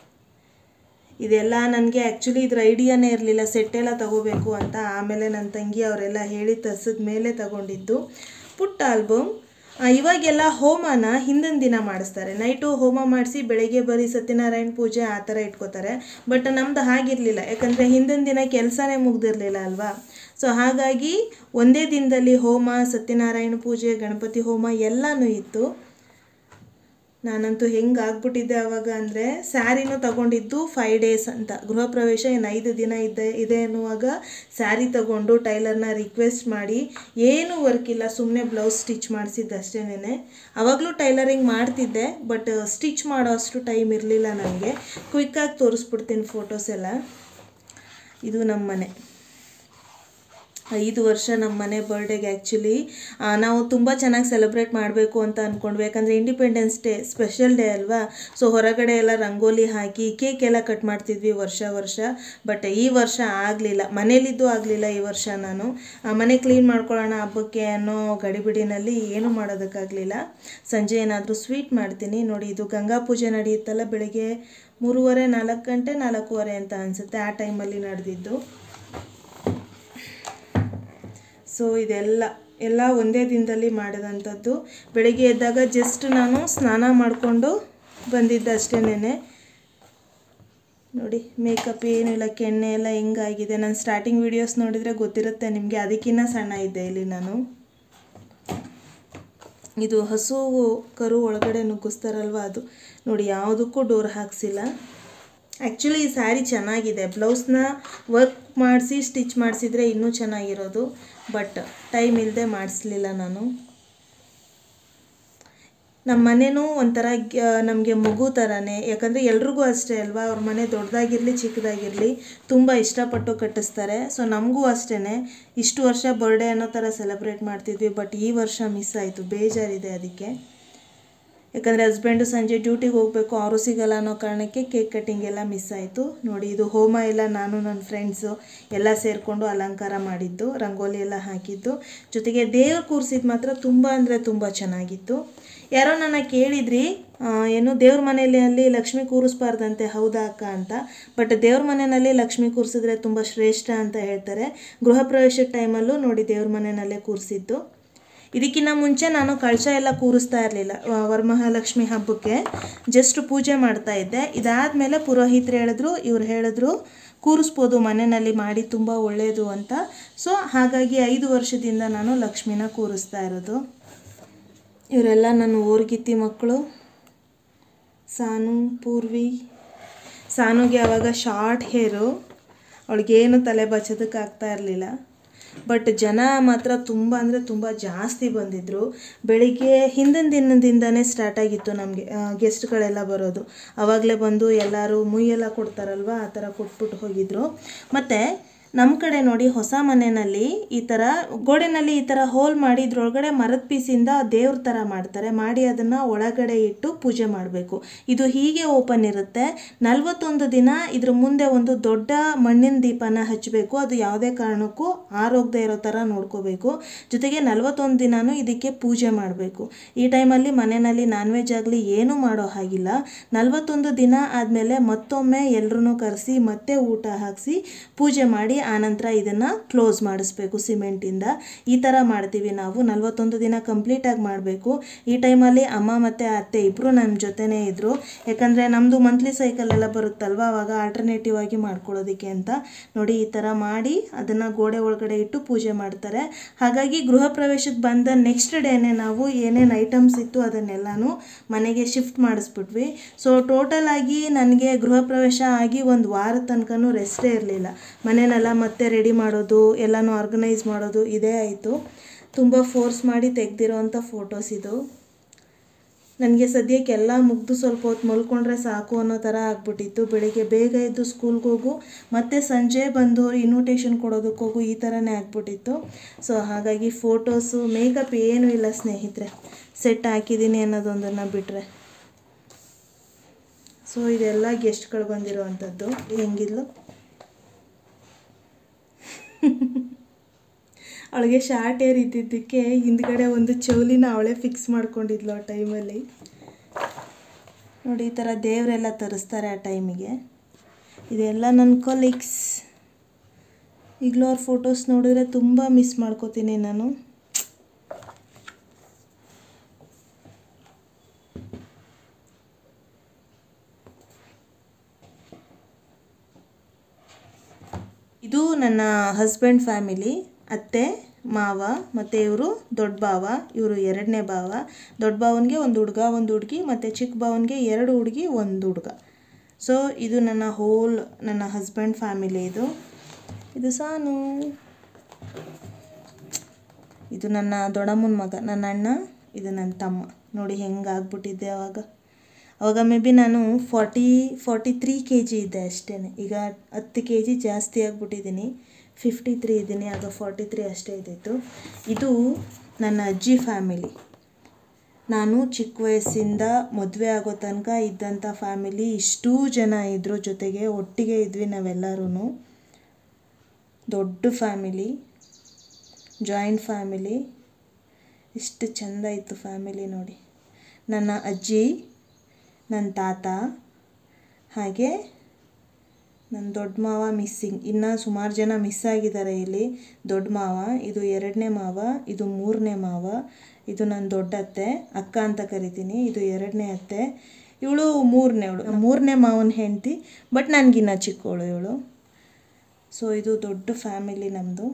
ಇದೆಲ್ಲ ನನಗೆ ಆ್ಯಕ್ಚುಲಿ ಇದ್ರ ಐಡಿಯಾನೇ ಇರಲಿಲ್ಲ ಸೆಟ್ಟೆಲ್ಲ ತಗೋಬೇಕು ಅಂತ ಆಮೇಲೆ ನನ್ನ ತಂಗಿ ಅವರೆಲ್ಲ ಹೇಳಿ ತರಿಸಿದ ಮೇಲೆ ತಗೊಂಡಿದ್ದು ಪುಟ್ಟ ಆಲ್ಬಮ್ ಇವಾಗೆಲ್ಲ ಹೋಮನ ಹಿಂದಿನ ದಿನ ಮಾಡಿಸ್ತಾರೆ ನೈಟು ಹೋಮ ಮಾಡಿಸಿ ಬೆಳಗ್ಗೆ ಬರೀ ಸತ್ಯನಾರಾಯಣ ಪೂಜೆ ಆ ಥರ ಇಟ್ಕೋತಾರೆ ಬಟ್ ನಮ್ದು ಹಾಗಿರಲಿಲ್ಲ ಯಾಕಂದರೆ ಹಿಂದಿನ ದಿನ ಕೆಲಸನೇ ಮುಗ್ದಿರಲಿಲ್ಲ ಅಲ್ವಾ ಸೊ ಹಾಗಾಗಿ ಒಂದೇ ದಿನದಲ್ಲಿ ಹೋಮ ಸತ್ಯನಾರಾಯಣ ಪೂಜೆ ಗಣಪತಿ ಹೋಮ ಎಲ್ಲನೂ ಇತ್ತು ನಾನಂತೂ ಹೆಂಗೆ ಆಗ್ಬಿಟ್ಟಿದ್ದೆ ಅವಾಗ ಅಂದರೆ ಸ್ಯಾರಿನೂ ತಗೊಂಡಿದ್ದು ಫೈವ್ ಡೇಸ್ ಅಂತ ಗೃಹ ಪ್ರವೇಶ ಇನ್ನು ಐದು ದಿನ ಇದೆ ಇದೆ ಅನ್ನುವಾಗ ಸ್ಯಾರಿ ತಗೊಂಡು ಟೈಲರ್ನ ರಿಕ್ವೆಸ್ಟ್ ಮಾಡಿ ಏನು ವರ್ಕ್ ಇಲ್ಲ ಸುಮ್ಮನೆ ಬ್ಲೌಸ್ ಸ್ಟಿಚ್ ಮಾಡಿಸಿದ್ದಷ್ಟೇನೆ ಅವಾಗಲೂ ಟೈಲರಿಂಗ್ ಮಾಡ್ತಿದ್ದೆ ಬಟ್ ಸ್ಟಿಚ್ ಮಾಡೋ ಅಷ್ಟು ಟೈಮ್ ಇರಲಿಲ್ಲ ನನಗೆ ಕ್ವಿಕ್ಕಾಗಿ ತೋರಿಸ್ಬಿಡ್ತೀನಿ ಫೋಟೋಸ್ ಎಲ್ಲ ಇದು ನಮ್ಮ ಮನೆ ಐದು ವರ್ಷ ನಮ್ಮ ಮನೆ ಬರ್ಡೇಗೆ ಆ್ಯಕ್ಚುಲಿ ನಾವು ತುಂಬ ಚೆನ್ನಾಗಿ ಸೆಲೆಬ್ರೇಟ್ ಮಾಡಬೇಕು ಅಂತ ಅಂದ್ಕೊಂಡ್ವಿ ಯಾಕಂದರೆ ಇಂಡಿಪೆಂಡೆನ್ಸ್ ಡೇ ಸ್ಪೆಷಲ್ ಡೇ ಅಲ್ವಾ ಸೊ ಹೊರಗಡೆ ಎಲ್ಲ ರಂಗೋಲಿ ಹಾಕಿ ಕೇಕ್ ಎಲ್ಲ ಕಟ್ ಮಾಡ್ತಿದ್ವಿ ವರ್ಷ ವರ್ಷ ಬಟ್ ಈ ವರ್ಷ ಆಗಲಿಲ್ಲ ಮನೇಲಿದ್ದು ಆಗಲಿಲ್ಲ ಈ ವರ್ಷ ನಾನು ಆ, ಮನೆ ಕ್ಲೀನ್ ಮಾಡ್ಕೊಳ್ಳೋಣ ಹಬ್ಬಕ್ಕೆ ಅನ್ನೋ ಗಡಿಬಿಡಿನಲ್ಲಿ ಏನೂ ಮಾಡೋದಕ್ಕಾಗಲಿಲ್ಲ ಸಂಜೆ ಏನಾದರೂ ಸ್ವೀಟ್ ಮಾಡ್ತೀನಿ ನೋಡಿ ಇದು ಗಂಗಾ ಪೂಜೆ ನಡೆಯುತ್ತಲ್ಲ ಬೆಳಗ್ಗೆ ಮೂರುವರೆ ನಾಲ್ಕು ಗಂಟೆ ನಾಲ್ಕೂವರೆ ಅಂತ ಅನಿಸುತ್ತೆ ಆ ಟೈಮಲ್ಲಿ ನಡೆದಿದ್ದು ಸೊ ಇದೆಲ್ಲ ಎಲ್ಲ ಒಂದೇ ದಿನದಲ್ಲಿ ಮಾಡಿದಂಥದ್ದು ಬೆಳಿಗ್ಗೆ ಎದ್ದಾಗ ಜಸ್ಟ್ ನಾನು ಸ್ನಾನ ಮಾಡಿಕೊಂಡು ಬಂದಿದ್ದಷ್ಟೇನೆ ನೋಡಿ ಮೇಕಪ್ ಏನಿಲ್ಲ ಕೆಣ್ಣೆ ಎಲ್ಲ ಹೆಂಗಾಗಿದೆ ನಾನು ಸ್ಟಾರ್ಟಿಂಗ್ ವೀಡಿಯೋಸ್ ನೋಡಿದರೆ ಗೊತ್ತಿರುತ್ತೆ ನಿಮಗೆ ಅದಕ್ಕಿಂತ ಸಣ್ಣ ಇದ್ದೆ ಇಲ್ಲಿ ನಾನು ಇದು ಹಸು ಕರು ಒಳಗಡೆ ನುಗ್ಗಿಸ್ತಾರಲ್ವ ಅದು ನೋಡಿ ಯಾವುದಕ್ಕೂ ಡೋರ್ ಹಾಕ್ಸಿಲ್ಲ ಆ್ಯಕ್ಚುಲಿ ಈ ಸ್ಯಾರಿ ಚೆನ್ನಾಗಿದೆ ಬ್ಲೌಸ್ನ ವರ್ಕ್ ಮಾಡಿಸಿ ಸ್ಟಿಚ್ ಮಾಡಿಸಿದ್ರೆ ಇನ್ನೂ ಚೆನ್ನಾಗಿರೋದು ಬಟ್ ಟೈಮ್ ಇಲ್ಲದೆ ಮಾಡಿಸ್ಲಿಲ್ಲ ನಾನು ನಮ್ಮ ಮನೆನೂ ಒಂಥರ ನಮಗೆ ಮಗು ಥರನೇ ಯಾಕಂದರೆ ಎಲ್ರಿಗೂ ಅಷ್ಟೇ ಅಲ್ವಾ ಅವ್ರ ಮನೆ ದೊಡ್ಡದಾಗಿರಲಿ ಚಿಕ್ಕದಾಗಿರಲಿ ತುಂಬ ಇಷ್ಟಪಟ್ಟು ಕಟ್ಟಿಸ್ತಾರೆ ಸೊ ನಮಗೂ ಅಷ್ಟೇ ಇಷ್ಟು ವರ್ಷ ಬರ್ಡೇ ಅನ್ನೋ ಥರ ಸೆಲೆಬ್ರೇಟ್ ಮಾಡ್ತಿದ್ವಿ ಬಟ್ ಈ ವರ್ಷ ಮಿಸ್ ಆಯಿತು ಬೇಜಾರಿದೆ ಅದಕ್ಕೆ ಯಾಕಂದರೆ ಹಸ್ಬೆಂಡು ಸಂಜೆ ಡ್ಯೂಟಿಗೆ ಹೋಗಬೇಕು ಅವರು ಸಿಗಲ್ಲ ಅನ್ನೋ ಕಾರಣಕ್ಕೆ ಕೇಕ್ ಕಟ್ಟಿಂಗ್ ಎಲ್ಲ ಮಿಸ್ ಆಯಿತು ನೋಡಿ ಇದು ಹೋಮ ಎಲ್ಲ ನಾನು ನನ್ನ ಫ್ರೆಂಡ್ಸು ಎಲ್ಲ ಸೇರಿಕೊಂಡು ಅಲಂಕಾರ ಮಾಡಿದ್ದು ರಂಗೋಲಿ ಎಲ್ಲ ಹಾಕಿದ್ದು ಜೊತೆಗೆ ದೇವ್ರು ಕೂರಿಸಿದ್ದು ಮಾತ್ರ ತುಂಬ ಅಂದರೆ ತುಂಬ ಚೆನ್ನಾಗಿತ್ತು ಯಾರೋ ನನ್ನ ಕೇಳಿದ್ರಿ ಆ, ಏನು ದೇವ್ರ ಮನೆಯಲ್ಲಿ ಲಕ್ಷ್ಮಿ ಕೂರಿಸ್ಬಾರ್ದಂತೆ ಹೌದಾ ಅಕ್ಕ ಅಂತ ಬಟ್ ದೇವ್ರ ಮನೆಯಲ್ಲಿ ಲಕ್ಷ್ಮಿ ಕೂರಿಸಿದ್ರೆ ತುಂಬ ಶ್ರೇಷ್ಠ ಅಂತ ಹೇಳ್ತಾರೆ ಗೃಹ ಪ್ರವೇಶದ ಟೈಮಲ್ಲೂ ನೋಡಿ ದೇವ್ರ ಮನೆಯಲ್ಲೇ ಕೂರಿಸಿದ್ದು ಇದಕ್ಕಿಂತ ಮುಂಚೆ ನಾನು ಕಳಶ ಎಲ್ಲ ಕೂರಿಸ್ತಾ ಇರಲಿಲ್ಲ ವರಮಹಾಲಕ್ಷ್ಮಿ ಹಬ್ಬಕ್ಕೆ ಜಸ್ಟ್ ಪೂಜೆ ಮಾಡ್ತಾ ಇದ್ದೆ ಇದಾದಮೇಲೆ ಪುರೋಹಿತರು ಹೇಳಿದ್ರು ಇವ್ರು ಹೇಳಿದ್ರು ಕೂರಿಸ್ಬೋದು ಮನೆಯಲ್ಲಿ ಮಾಡಿ ತುಂಬ ಒಳ್ಳೆಯದು ಅಂತ ಸೊ ಹಾಗಾಗಿ ಐದು ವರ್ಷದಿಂದ ನಾನು ಲಕ್ಷ್ಮಿನ ಕೂರಿಸ್ತಾ ಇರೋದು ಇವರೆಲ್ಲ ನನ್ನ ಊರ್ಗಿತ್ತಿ ಮಕ್ಕಳು ಸಾನು ಪೂರ್ವಿ ಸಾನುಗೆ ಅವಾಗ ಶಾರ್ಟ್ ಹೇರು ಅವಳಿಗೇನು ತಲೆ ಬಚ್ಚೋದಕ್ಕಾಗ್ತಾ ಇರಲಿಲ್ಲ ಬಟ್ ಜನ ಮಾತ್ರ ತುಂಬ ಅಂದರೆ ತುಂಬ ಜಾಸ್ತಿ ಬಂದಿದ್ದರು ಬೆಳಿಗ್ಗೆ ಹಿಂದಿನ ದಿನದಿಂದನೇ ಸ್ಟಾರ್ಟ್ ಆಗಿತ್ತು ನಮಗೆ ಗೆಸ್ಟ್ಗಳೆಲ್ಲ ಬರೋದು ಆವಾಗಲೇ ಬಂದು ಎಲ್ಲರೂ ಮುಯ್ಯೆಲ್ಲ ಕೊಡ್ತಾರಲ್ವ ಆ ಥರ ಕೊಟ್ಬಿಟ್ಟು ಹೋಗಿದ್ರು ಮತ್ತು ನಮ್ಮ ಕಡೆ ನೋಡಿ ಹೊಸ ಮನೆಯಲ್ಲಿ ಈ ಥರ ಗೋಡೆನಲ್ಲಿ ಈ ಥರ ಹೋಲ್ ಮಾಡಿ ಇದ್ರೊಳಗಡೆ ಮರದ ಪೀಸಿಂದ ದೇವ್ರ ಥರ ಮಾಡ್ತಾರೆ ಮಾಡಿ ಅದನ್ನು ಒಳಗಡೆ ಇಟ್ಟು ಪೂಜೆ ಮಾಡಬೇಕು ಇದು ಹೀಗೆ ಓಪನ್ ಇರುತ್ತೆ ನಲವತ್ತೊಂದು ದಿನ ಇದ್ರ ಮುಂದೆ ಒಂದು ದೊಡ್ಡ ಮಣ್ಣಿನ ದೀಪನ ಹಚ್ಚಬೇಕು ಅದು ಯಾವುದೇ ಕಾರಣಕ್ಕೂ ಆರೋಗದೆ ಇರೋ ಥರ ನೋಡ್ಕೋಬೇಕು ಜೊತೆಗೆ ನಲವತ್ತೊಂದು ದಿನನೂ ಇದಕ್ಕೆ ಪೂಜೆ ಮಾಡಬೇಕು ಈ ಟೈಮಲ್ಲಿ ಮನೆಯಲ್ಲಿ ನಾನ್ ವೆಜ್ ಆಗಲಿ ಏನೂ ಮಾಡೋ ಹಾಗಿಲ್ಲ ನಲವತ್ತೊಂದು ದಿನ ಆದಮೇಲೆ ಮತ್ತೊಮ್ಮೆ ಎಲ್ಲರೂ ಕರೆಸಿ ಮತ್ತೆ ಊಟ ಹಾಕಿಸಿ ಪೂಜೆ ಮಾಡಿ ಆನಂತರ ಇದನ್ನು ಕ್ಲೋಸ್ ಮಾಡಿಸ್ಬೇಕು ಸಿಮೆಂಟಿಂದ ಈ ಥರ ಮಾಡ್ತೀವಿ ನಾವು ನಲವತ್ತೊಂದು ದಿನ ಕಂಪ್ಲೀಟಾಗಿ ಮಾಡಬೇಕು ಈ ಟೈಮಲ್ಲಿ ಅಮ್ಮ ಮತ್ತು ಅತ್ತೆ ಇಬ್ಬರು ನನ್ನ ಜೊತೆನೇ ಇದ್ದರು ಯಾಕಂದರೆ ನಮ್ಮದು ಮಂತ್ಲಿ ಸೈಕಲ್ ಎಲ್ಲ ಬರುತ್ತಲ್ವ ಅವಾಗ ಆಲ್ಟರ್ನೇಟಿವ್ ಆಗಿ ಮಾಡ್ಕೊಳ್ಳೋದಕ್ಕೆ ಅಂತ ನೋಡಿ ಈ ಥರ ಮಾಡಿ ಅದನ್ನು ಗೋಡೆ ಒಳಗಡೆ ಇಟ್ಟು ಪೂಜೆ ಮಾಡ್ತಾರೆ ಹಾಗಾಗಿ ಗೃಹ ಪ್ರವೇಶಕ್ಕೆ ಬಂದ ನೆಕ್ಸ್ಟ್ ಡೇನೆ ನಾವು ಏನೇನು ಐಟಮ್ಸ್ ಇತ್ತು ಅದನ್ನೆಲ್ಲನೂ ಮನೆಗೆ ಶಿಫ್ಟ್ ಮಾಡಿಸ್ಬಿಟ್ವಿ ಸೊ ಟೋಟಲ್ ಆಗಿ ನನಗೆ ಗೃಹ ಪ್ರವೇಶ ಆಗಿ ಒಂದು ವಾರದ ತನಕನೂ ರೆಸ್ಟೇ ಇರಲಿಲ್ಲ ಮನೆನೆಲ್ಲ ಮತ್ತೆ ರೆಡಿ ಮಾಡೋದು ಎಲ್ಲನೂ ಆರ್ಗನೈಸ್ ಮಾಡೋದು ಇದೇ ಆಯಿತು ತುಂಬ ಫೋರ್ಸ್ ಮಾಡಿ ತೆಗ್ದಿರೋವಂಥ ಫೋಟೋಸ್ ಇದು ನನಗೆ ಸದ್ಯಕ್ಕೆ ಎಲ್ಲ ಮುಗ್ದು ಸ್ವಲ್ಪ ಹೊತ್ತು ಮಲ್ಕೊಂಡ್ರೆ ಸಾಕು ಅನ್ನೋ ಥರ ಆಗ್ಬಿಟ್ಟಿತ್ತು ಬೆಳಿಗ್ಗೆ ಬೇಗ ಎದ್ದು ಸ್ಕೂಲ್ಗೆ ಹೋಗು ಮತ್ತು ಸಂಜೆ ಬಂದು ಇನ್ವಿಟೇಷನ್ ಕೊಡೋದಕ್ಕೆ ಹೋಗು ಈ ಥರನೇ ಆಗ್ಬಿಟ್ಟಿತ್ತು ಸೊ ಹಾಗಾಗಿ ಫೋಟೋಸು ಮೇಕಪ್ ಏನೂ ಇಲ್ಲ ಸ್ನೇಹಿತರೆ ಸೆಟ್ ಹಾಕಿದ್ದೀನಿ ಅನ್ನೋದೊಂದನ್ನು ಬಿಟ್ಟರೆ ಸೊ ಇದೆಲ್ಲ ಗೆಸ್ಟ್ಗಳು ಬಂದಿರೋವಂಥದ್ದು ಹೆಂಗಿದ್ಲು ಅವಳಿಗೆ ಶಾರ್ಟ್ ಏರ್ ಇದ್ದಿದ್ದಕ್ಕೆ ಹಿಂದ್ಗಡೆ ಒಂದು ಚೌಲಿನ ಅವಳೇ ಫಿಕ್ಸ್ ಮಾಡ್ಕೊಂಡಿದ್ಲು ಆ ಟೈಮಲ್ಲಿ ನೋಡಿ ಈ ಥರ ದೇವರೆಲ್ಲ ತರಿಸ್ತಾರೆ ಆ ಟೈಮಿಗೆ ಇದೆಲ್ಲ ನನ್ನ ಕೊಲೀಗ್ಸ್ ಈಗಲೂ ಅವ್ರ ಫೋಟೋಸ್ ನೋಡಿದ್ರೆ ತುಂಬ ಮಿಸ್ ಮಾಡ್ಕೋತೀನಿ ನಾನು ಇದು ನನ್ನ ಹಸ್ಬೆಂಡ್ ಫ್ಯಾಮಿಲಿ ಅತ್ತೆ ಮಾವ ಮತ್ತು ಇವರು ದೊಡ್ಡ ಭಾವ ಇವರು ಎರಡನೇ ಭಾವ ದೊಡ್ಡ ಭಾವನಿಗೆ ಒಂದು ಹುಡುಗ ಒಂದು ಹುಡುಗಿ ಮತ್ತು ಚಿಕ್ಕ ಭಾವನಿಗೆ ಎರಡು ಹುಡುಗಿ ಒಂದು ಹುಡುಗ ಸೊ ಇದು ನನ್ನ ಹೋಲ್ ನನ್ನ ಹಸ್ಬೆಂಡ್ ಫ್ಯಾಮಿಲಿ ಇದು ಇದು ಸಾನು ಇದು ನನ್ನ ದೊಡ್ಡಮ್ಮನ ಮಗ ನನ್ನ ಅಣ್ಣ ಇದು ನನ್ನ ತಮ್ಮ ನೋಡಿ ಹೆಂಗಾಗ್ಬಿಟ್ಟಿದ್ದೆ ಅವಾಗ ಅವಾಗ ಮೇ ಬಿ ನಾನು forty forty three K G ಇದ್ದೆ ಅಷ್ಟೇ ಈಗ ಹತ್ತು ಕೆ ಜಿ ಜಾಸ್ತಿ ಆಗಿಬಿಟ್ಟಿದ್ದೀನಿ ಫಿಫ್ಟಿ ತ್ರೀ ಇದ್ದೀನಿ ಆಗ ಫಾರ್ಟಿ ತ್ರೀ ಅಷ್ಟೇ ಇದ್ದಿತ್ತು ಇದು ನನ್ನ ಅಜ್ಜಿ ಫ್ಯಾಮಿಲಿ ನಾನು ಚಿಕ್ಕ ವಯಸ್ಸಿಂದ ಮದುವೆ ಆಗೋ ತನಕ ಇದ್ದಂಥ ಫ್ಯಾಮಿಲಿ ಇಷ್ಟೂ ಜನ ಇದ್ರ ಜೊತೆಗೆ ಒಟ್ಟಿಗೆ ಇದ್ವಿ ನಾವೆಲ್ಲರೂ ದೊಡ್ಡ ಫ್ಯಾಮಿಲಿ ಜಾಯಿಂಟ್ ಫ್ಯಾಮಿಲಿ ಇಷ್ಟು ಚೆಂದ ಇತ್ತು ಫ್ಯಾಮಿಲಿ ನೋಡಿ ನನ್ನ ಅಜ್ಜಿ ನನ್ನ ತಾತ ಹಾಗೆ ನನ್ನ ದೊಡ್ಡ ಮಾವ ಮಿಸ್ಸಿಂಗ್ ಇನ್ನು ಸುಮಾರು ಜನ ಮಿಸ್ ಆಗಿದ್ದಾರೆ ಇಲ್ಲಿ ದೊಡ್ಡ ಮಾವ ಇದು ಎರಡನೇ ಮಾವ ಇದು ಮೂರನೇ ಮಾವ ಇದು ನನ್ನ ದೊಡ್ಡ ಅತ್ತೆ ಅಕ್ಕ ಅಂತ ಕರಿತೀನಿ ಇದು ಎರಡನೇ ಅತ್ತೆ ಇವಳು ಮೂರನೇವಳು ಮೂರನೇ ಮಾವನ ಹೆಂಡತಿ ಬಟ್ ನನಗಿನ್ನ ಚಿಕ್ಕವಳು ಇವಳು ಸೊ ಇದು ದೊಡ್ಡ ಫ್ಯಾಮಿಲಿ ನಮ್ಮದು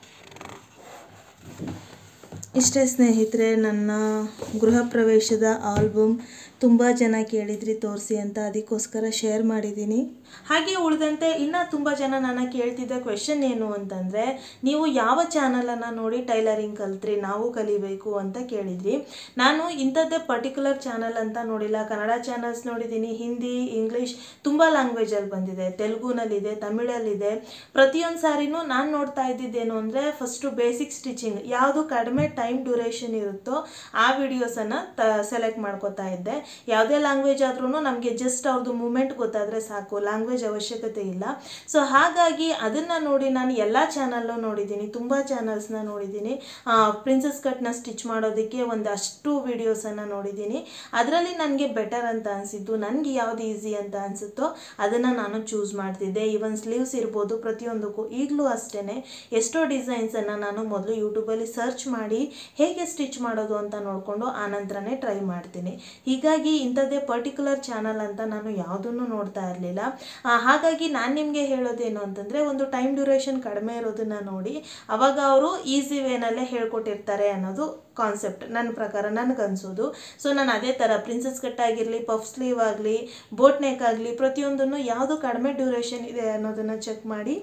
ಇಷ್ಟೇ ಸ್ನೇಹಿತರೆ ನನ್ನ ಗೃಹ ಪ್ರವೇಶದ ಆಲ್ಬಮ್ ತುಂಬ ಜನ ಕೇಳಿದ್ರಿ ತೋರಿಸಿ ಅಂತ ಅದಕ್ಕೋಸ್ಕರ ಶೇರ್ ಮಾಡಿದ್ದೀನಿ ಹಾಗೆ ಉಳಿದಂತೆ ಇನ್ನು ತುಂಬ ಜನ ನನ್ನ ಕೇಳ್ತಿದ್ದ ಕ್ವೆಶನ್ ಏನು ಅಂತಂದರೆ ನೀವು ಯಾವ ಚಾನಲನ್ನು ನೋಡಿ ಟೈಲರಿಂಗ್ ಕಲ್ತ್ರಿ ನಾವು ಕಲಿಬೇಕು ಅಂತ ಕೇಳಿದ್ರಿ ನಾನು ಇಂಥದ್ದೇ ಪರ್ಟಿಕ್ಯುಲರ್ ಚಾನಲ್ ಅಂತ ನೋಡಿಲ್ಲ ಕನ್ನಡ ಚಾನಲ್ಸ್ ನೋಡಿದ್ದೀನಿ ಹಿಂದಿ ಇಂಗ್ಲೀಷ್ ತುಂಬ ಲ್ಯಾಂಗ್ವೇಜಲ್ಲಿ ಬಂದಿದೆ ತೆಲುಗುನಲ್ಲಿದೆ ತಮಿಳಲ್ಲಿದೆ ಪ್ರತಿಯೊಂದು ಸಾರಿನೂ ನಾನು ನೋಡ್ತಾ ಇದ್ದಿದ್ದೇನು ಅಂದರೆ ಫಸ್ಟು ಬೇಸಿಕ್ ಸ್ಟಿಚಿಂಗ್ ಯಾವುದು ಕಡಿಮೆ ಟೈಮ್ ಡ್ಯೂರೇಷನ್ ಇರುತ್ತೋ ಆ ವಿಡಿಯೋಸನ್ನು ತ ಸೆಲೆಕ್ಟ್ ಮಾಡ್ಕೋತಾ ಇದ್ದೆ ಯಾವುದೇ ಲ್ಯಾಂಗ್ವೇಜ್ ಆದ್ರೂ ನಮಗೆ ಜಸ್ಟ್ ಅವ್ರದ್ದು ಮೂಮೆಂಟ್ ಗೊತ್ತಾದರೆ ಸಾಕು ಲ್ಯಾಂಗ್ವೇಜ್ ಅವಶ್ಯಕತೆ ಇಲ್ಲ ಸೊ ಹಾಗಾಗಿ ಅದನ್ನು ನೋಡಿ ನಾನು ಎಲ್ಲ ಚಾನಲ್ಲು ನೋಡಿದ್ದೀನಿ ತುಂಬ ಚಾನಲ್ಸ್ನ ನೋಡಿದ್ದೀನಿ ಪ್ರಿನ್ಸಸ್ ಕಟ್ನ ಸ್ಟಿಚ್ ಮಾಡೋದಕ್ಕೆ ಒಂದಷ್ಟು ವಿಡಿಯೋಸನ್ನು ನೋಡಿದ್ದೀನಿ ಅದರಲ್ಲಿ ನನಗೆ ಬೆಟರ್ ಅಂತ ಅನಿಸಿದ್ದು ನನಗೆ ಯಾವುದು ಈಸಿ ಅಂತ ಅನಿಸುತ್ತೋ ಅದನ್ನು ನಾನು ಚೂಸ್ ಮಾಡ್ತಿದ್ದೆ ಈವನ್ ಸ್ಲೀವ್ಸ್ ಇರ್ಬೋದು ಪ್ರತಿಯೊಂದಕ್ಕೂ ಈಗಲೂ ಅಷ್ಟೇ ಎಷ್ಟೋ ಡಿಸೈನ್ಸನ್ನು ನಾನು ಮೊದಲು ಯೂಟ್ಯೂಬಲ್ಲಿ ಸರ್ಚ್ ಮಾಡಿ ಹೇಗೆ ಸ್ಟಿಚ್ ಮಾಡೋದು ಅಂತ ನೋಡಿಕೊಂಡು ಆನಂತರನೇ ಟ್ರೈ ಮಾಡ್ತೀನಿ ಹೀಗಾಗಿ ಇಂಥದ್ದೇ ಪರ್ಟಿಕ್ಯುಲರ್ ಚಾನಲ್ ಅಂತ ನಾನು ಯಾವುದನ್ನು ನೋಡ್ತಾ ಇರಲಿಲ್ಲ ಹಾಗಾಗಿ ನಾನು ನಿಮಗೆ ಹೇಳೋದೇನು ಅಂತಂದರೆ ಒಂದು ಟೈಮ್ ಡ್ಯೂರೇಷನ್ ಕಡಿಮೆ ಇರೋದನ್ನು ನೋಡಿ ಅವಾಗ ಅವರು ಈಸಿ ವೇನಲ್ಲೇ ಹೇಳ್ಕೊಟ್ಟಿರ್ತಾರೆ ಅನ್ನೋದು ಕಾನ್ಸೆಪ್ಟ್ ನನ್ನ ಪ್ರಕಾರ ನನಗನ್ಸೋದು ಸೊ ನಾನು ಅದೇ ಥರ ಪ್ರಿನ್ಸಸ್ ಕಟ್ ಆಗಿರಲಿ ಪಫ್ ಸ್ಲೀವ್ ಆಗಲಿ ಬೋಟ್ ನೆಕ್ ಆಗಲಿ ಪ್ರತಿಯೊಂದನ್ನು ಯಾವುದು ಕಡಿಮೆ ಡ್ಯೂರೇಷನ್ ಇದೆ ಅನ್ನೋದನ್ನು ಚೆಕ್ ಮಾಡಿ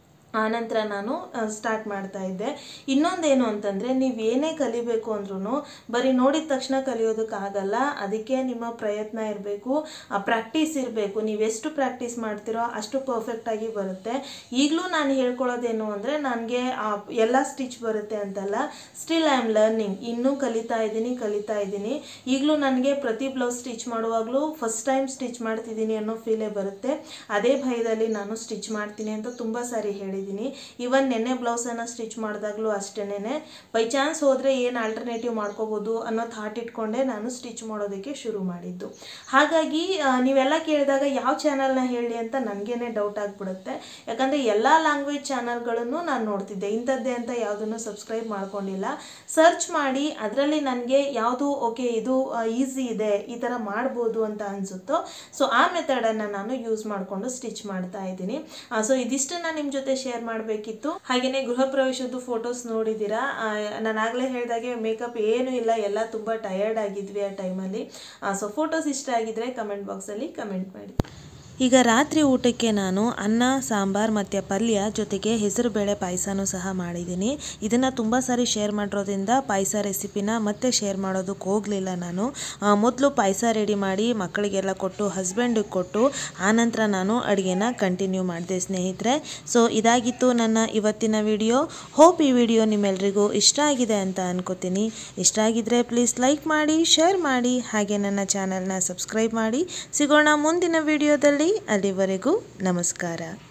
ಆನಂತರ ನಾನು ಸ್ಟಾರ್ಟ್ ಮಾಡ್ತಾ ಇದ್ದೆ ಇನ್ನೊಂದೇನು ಅಂತಂದರೆ ನೀವು ಏನೇ ಕಲಿಬೇಕು ಅಂದ್ರೂ ಬರೀ ನೋಡಿದ ತಕ್ಷಣ ಕಲಿಯೋದಕ್ಕಾಗಲ್ಲ ಅದಕ್ಕೆ ನಿಮ್ಮ ಪ್ರಯತ್ನ ಇರಬೇಕು ಪ್ರಾಕ್ಟೀಸ್ ಇರಬೇಕು ನೀವು ಎಷ್ಟು ಪ್ರಾಕ್ಟೀಸ್ ಮಾಡ್ತೀರೋ ಅಷ್ಟು ಪರ್ಫೆಕ್ಟಾಗಿ ಬರುತ್ತೆ ಈಗಲೂ ನಾನು ಹೇಳ್ಕೊಳ್ಳೋದೇನು ಅಂದರೆ ನನಗೆ ಎಲ್ಲ ಸ್ಟಿಚ್ ಬರುತ್ತೆ ಅಂತಲ್ಲ ಸ್ಟಿಲ್ ಐ ಆಮ್ ಲರ್ನಿಂಗ್ ಇನ್ನೂ ಕಲಿತಾ ಇದ್ದೀನಿ ಕಲಿತಾ ಇದ್ದೀನಿ ಈಗಲೂ ನನಗೆ ಪ್ರತಿ ಬ್ಲೌಸ್ ಸ್ಟಿಚ್ ಮಾಡುವಾಗಲೂ ಫಸ್ಟ್ ಟೈಮ್ ಸ್ಟಿಚ್ ಮಾಡ್ತಿದ್ದೀನಿ ಅನ್ನೋ ಫೀಲೇ ಬರುತ್ತೆ ಅದೇ ಭಯದಲ್ಲಿ ನಾನು ಸ್ಟಿಚ್ ಮಾಡ್ತೀನಿ ಅಂತ ತುಂಬ ಸಾರಿ ಹೇಳಿ ಮಾಡಿದ್ದೀನಿ ಇವನ್ ನೆನ್ನೆ ಬ್ಲೌಸನ್ನು ಸ್ಟಿಚ್ ಮಾಡಿದಾಗಲೂ ಅಷ್ಟೇನೆ ಬೈ ಚಾನ್ಸ್ ಹೋದರೆ ಏನು ಆಲ್ಟರ್ನೇಟಿವ್ ಮಾಡ್ಕೋಬೋದು ಅನ್ನೋ ಥಾಟ್ ಇಟ್ಕೊಂಡೆ ನಾನು ಸ್ಟಿಚ್ ಮಾಡೋದಕ್ಕೆ ಶುರು ಮಾಡಿದ್ದು ಹಾಗಾಗಿ ನೀವೆಲ್ಲ ಕೇಳಿದಾಗ ಯಾವ ಚಾನಲ್ನ ಹೇಳಿ ಅಂತ ನನಗೇನೆ ಡೌಟ್ ಆಗಿಬಿಡುತ್ತೆ ಯಾಕಂದರೆ ಎಲ್ಲ ಲ್ಯಾಂಗ್ವೇಜ್ ಚಾನಲ್ಗಳನ್ನು ನಾನು ನೋಡ್ತಿದ್ದೆ ಇಂಥದ್ದೇ ಅಂತ ಯಾವುದನ್ನು ಸಬ್ಸ್ಕ್ರೈಬ್ ಮಾಡ್ಕೊಂಡಿಲ್ಲ ಸರ್ಚ್ ಮಾಡಿ ಅದರಲ್ಲಿ ನನಗೆ ಯಾವುದು ಓಕೆ ಇದು ಈಸಿ ಇದೆ ಈ ಥರ ಮಾಡ್ಬೋದು ಅಂತ ಅನಿಸುತ್ತೋ ಸೊ ಆ ಮೆಥಡನ್ನು ನಾನು ಯೂಸ್ ಮಾಡಿಕೊಂಡು ಸ್ಟಿಚ್ ಮಾಡ್ತಾ ಇದ್ದೀನಿ ಸೊ ಇದಿಷ್ಟನ್ನು ನಿಮ್ಮ ಜೊತೆ ಶೇರ್ ಮಾಡಬೇಕಿತ್ತು ಹಾಗೆಯೇ ಗೃಹ ಪ್ರವೇಶದ್ದು ಫೋಟೋಸ್ ನೋಡಿದ್ದೀರಾ ನಾನು ಆಗಲೇ ಹೇಳಿದಾಗೆ ಮೇಕಪ್ ಏನೂ ಇಲ್ಲ ಎಲ್ಲ ತುಂಬ ಟಯರ್ಡ್ ಆಗಿದ್ವಿ ಆ ಟೈಮಲ್ಲಿ ಸೊ ಫೋಟೋಸ್ ಇಷ್ಟ ಆಗಿದ್ರೆ ಕಮೆಂಟ್ ಬಾಕ್ಸಲ್ಲಿ ಕಮೆಂಟ್ ಮಾಡಿ ಈಗ ರಾತ್ರಿ ಊಟಕ್ಕೆ ನಾನು ಅನ್ನ ಸಾಂಬಾರ್ ಮತ್ತು ಪಲ್ಯ ಜೊತೆಗೆ ಹೆಸರುಬೇಳೆ ಪಾಯಸನೂ ಸಹ ಮಾಡಿದ್ದೀನಿ ಇದನ್ನು ತುಂಬ ಸಾರಿ ಶೇರ್ ಮಾಡಿರೋದ್ರಿಂದ ಪಾಯಸ ರೆಸಿಪಿನ ಮತ್ತೆ ಶೇರ್ ಮಾಡೋದಕ್ಕೆ ಹೋಗಲಿಲ್ಲ ನಾನು ಮೊದಲು ಪಾಯಸ ರೆಡಿ ಮಾಡಿ ಮಕ್ಕಳಿಗೆಲ್ಲ ಕೊಟ್ಟು ಹಸ್ಬೆಂಡಿಗೆ ಕೊಟ್ಟು ಆನಂತರ ನಾನು ಅಡುಗೆನ ಕಂಟಿನ್ಯೂ ಮಾಡಿದೆ ಸ್ನೇಹಿತರೆ ಸೊ ಇದಾಗಿತ್ತು ನನ್ನ ಇವತ್ತಿನ ವಿಡಿಯೋ ಹೋಪ್ ಈ ವಿಡಿಯೋ ನಿಮ್ಮೆಲ್ರಿಗೂ ಇಷ್ಟ ಆಗಿದೆ ಅಂತ ಅನ್ಕೋತೀನಿ ಇಷ್ಟ ಆಗಿದ್ರೆ ಪ್ಲೀಸ್ ಲೈಕ್ ಮಾಡಿ ಶೇರ್ ಮಾಡಿ ಹಾಗೆ ನನ್ನ ಚಾನಲ್ನ ಸಬ್ಸ್ಕ್ರೈಬ್ ಮಾಡಿ ಸಿಗೋಣ ಮುಂದಿನ ವಿಡಿಯೋದಲ್ಲಿ ಅಲ್ಲಿವರೆಗೂ ನಮಸ್ಕಾರ